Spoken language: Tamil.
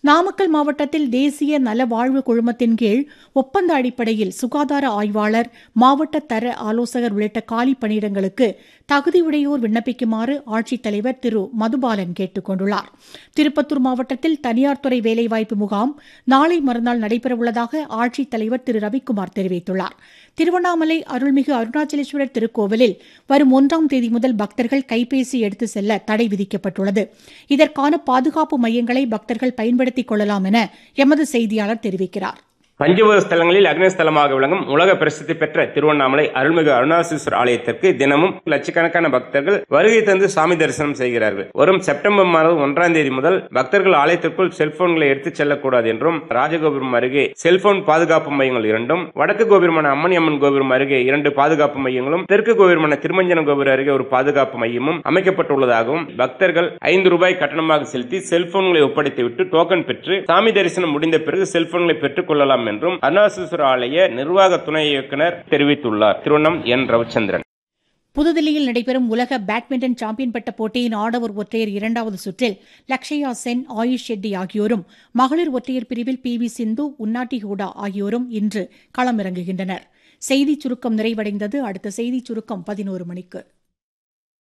நாமக்கல் மாவட்டத்தில் தேசிய நலவாழ்வு குழுமத்தின் கீழ் ஒப்பந்த அடிப்படையில் சுகாதார ஆய்வாளர் மாவட்ட தர ஆலோசகர் உள்ளிட்ட காலி பணியிடங்களுக்கு தகுதியுடையோர் விண்ணப்பிக்குமாறு ஆட்சித்தலைவர் திரு மதுபாலன் கேட்டுக் கொண்டுள்ளார் திருப்பத்தூர் மாவட்டத்தில் தனியார் துறை வேலைவாய்ப்பு முகாம் நாளை மறுநாள் நடைபெறவுள்ளதாக ஆட்சித்தலைவர் திரு ரவிக்குமார் தெரிவித்துள்ளார் திருவண்ணாமலை அருள்மிகு அருணாச்சலேஸ்வரர் திருக்கோவிலில் வரும் ஒன்றாம் தேதி முதல் பக்தர்கள் கைபேசி எடுத்து செல்ல தடை விதிக்கப்பட்டுள்ளது இதற்கான பாதுகாப்பு மையங்களை பக்தர்கள் பயன்படுத்திக் கொள்ளலாம் என எமது செய்தியாளர் தெரிவிக்கிறார் பஞ்சபூத ஸ்தலங்களில் அக்னிஸ்தலமாக விளங்கும் உலக பிரசித்தி பெற்ற திருவண்ணாமலை அருள்மிகு அருணாசீஸ்வரர் ஆலயத்திற்கு தினமும் லட்சக்கணக்கான பக்தர்கள் வருகை தந்து சாமி தரிசனம் செய்கிறார்கள் வரும் செப்டம்பர் மாதம் ஒன்றாம் தேதி முதல் பக்தர்கள் ஆலயத்திற்குள் செல்போன்களை எடுத்துச் செல்லக்கூடாது என்றும் ராஜகோபுரம் அருகே செல்போன் பாதுகாப்பு மையங்கள் இரண்டும் வடக்கு கோபுரமான அம்மணி அம்மன் கோபுரம் அருகே இரண்டு பாதுகாப்பு மையங்களும் தெற்கு கோபுரமான திருமஞ்சன கோபுரம் அருகே ஒரு பாதுகாப்பு மையமும் அமைக்கப்பட்டுள்ளதாகவும் பக்தர்கள் ஐந்து ரூபாய் கட்டணமாக செலுத்தி செல்போன்களை ஒப்படைத்துவிட்டு டோக்கன் பெற்று சாமி தரிசனம் முடிந்த பிறகு செல்போன்களை பெற்றுக் கொள்ளலாம் என்றும் அருணாசீஸ்வர ஆலய நிர்வாக துணை இயக்குநர் தெரிவித்துள்ளார் திருவண்ணம் என் ரவிச்சந்திரன் புதுதில்லியில் நடைபெறும் உலக பேட்மிண்டன் சாம்பியன் பட்ட போட்டியின் ஆடவர் ஒற்றையர் இரண்டாவது சுற்றில் லக்ஷயா சென் ஆயுஷ் ஷெட்டி ஆகியோரும் மகளிர் ஒற்றையர் பிரிவில் பி வி சிந்து உன்னாட்டி ஹூடா ஆகியோரும் இன்று களமிறங்குகின்றனர் செய்திச் சுருக்கம் நிறைவடைந்தது அடுத்த செய்திச் சுருக்கம் பதினோரு மணிக்கு